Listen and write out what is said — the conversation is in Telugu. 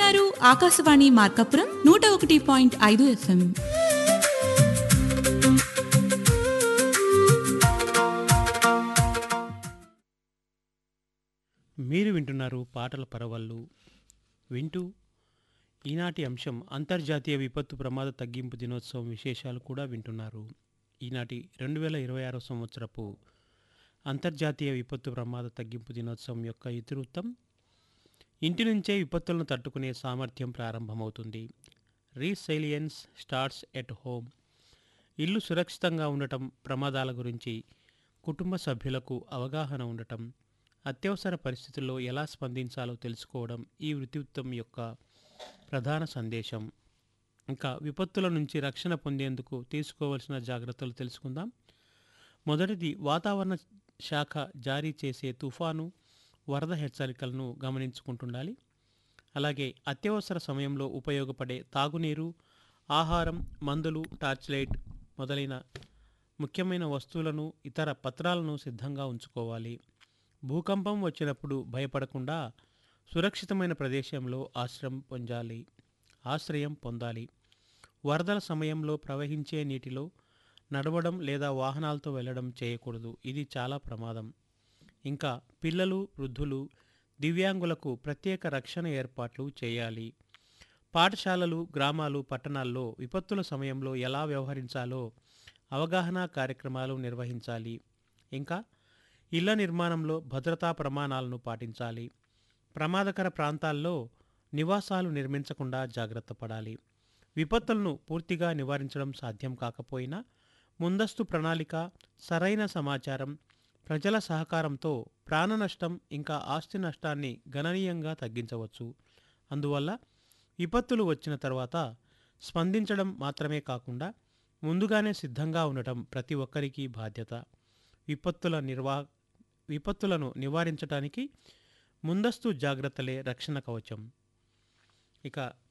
వింటున్నారు ఆకాశవాణి మార్కాపురం నూట ఒకటి పాయింట్ ఐదు ఎఫ్ఎం మీరు వింటున్నారు పాటల పరవళ్ళు వింటూ ఈనాటి అంశం అంతర్జాతీయ విపత్తు ప్రమాద తగ్గింపు దినోత్సవం విశేషాలు కూడా వింటున్నారు ఈనాటి రెండు వేల ఇరవై ఆరో సంవత్సరపు అంతర్జాతీయ విపత్తు ప్రమాద తగ్గింపు దినోత్సవం యొక్క ఇతివృత్తం ఇంటి నుంచే విపత్తులను తట్టుకునే సామర్థ్యం ప్రారంభమవుతుంది రీసైలియన్స్ స్టార్ట్స్ ఎట్ హోమ్ ఇల్లు సురక్షితంగా ఉండటం ప్రమాదాల గురించి కుటుంబ సభ్యులకు అవగాహన ఉండటం అత్యవసర పరిస్థితుల్లో ఎలా స్పందించాలో తెలుసుకోవడం ఈ వృత్తిత్వం యొక్క ప్రధాన సందేశం ఇంకా విపత్తుల నుంచి రక్షణ పొందేందుకు తీసుకోవలసిన జాగ్రత్తలు తెలుసుకుందాం మొదటిది వాతావరణ శాఖ జారీ చేసే తుఫాను వరద హెచ్చరికలను గమనించుకుంటుండాలి అలాగే అత్యవసర సమయంలో ఉపయోగపడే తాగునీరు ఆహారం మందులు టార్చ్ లైట్ మొదలైన ముఖ్యమైన వస్తువులను ఇతర పత్రాలను సిద్ధంగా ఉంచుకోవాలి భూకంపం వచ్చినప్పుడు భయపడకుండా సురక్షితమైన ప్రదేశంలో ఆశ్రయం పొందాలి ఆశ్రయం పొందాలి వరదల సమయంలో ప్రవహించే నీటిలో నడవడం లేదా వాహనాలతో వెళ్ళడం చేయకూడదు ఇది చాలా ప్రమాదం ఇంకా పిల్లలు వృద్ధులు దివ్యాంగులకు ప్రత్యేక రక్షణ ఏర్పాట్లు చేయాలి పాఠశాలలు గ్రామాలు పట్టణాల్లో విపత్తుల సమయంలో ఎలా వ్యవహరించాలో అవగాహన కార్యక్రమాలు నిర్వహించాలి ఇంకా ఇళ్ల నిర్మాణంలో భద్రతా ప్రమాణాలను పాటించాలి ప్రమాదకర ప్రాంతాల్లో నివాసాలు నిర్మించకుండా జాగ్రత్త పడాలి విపత్తులను పూర్తిగా నివారించడం సాధ్యం కాకపోయినా ముందస్తు ప్రణాళిక సరైన సమాచారం ప్రజల సహకారంతో ప్రాణ నష్టం ఇంకా ఆస్తి నష్టాన్ని గణనీయంగా తగ్గించవచ్చు అందువల్ల విపత్తులు వచ్చిన తర్వాత స్పందించడం మాత్రమే కాకుండా ముందుగానే సిద్ధంగా ఉండటం ప్రతి ఒక్కరికి బాధ్యత విపత్తుల నిర్వా విపత్తులను నివారించడానికి ముందస్తు జాగ్రత్తలే రక్షణ కవచం ఇక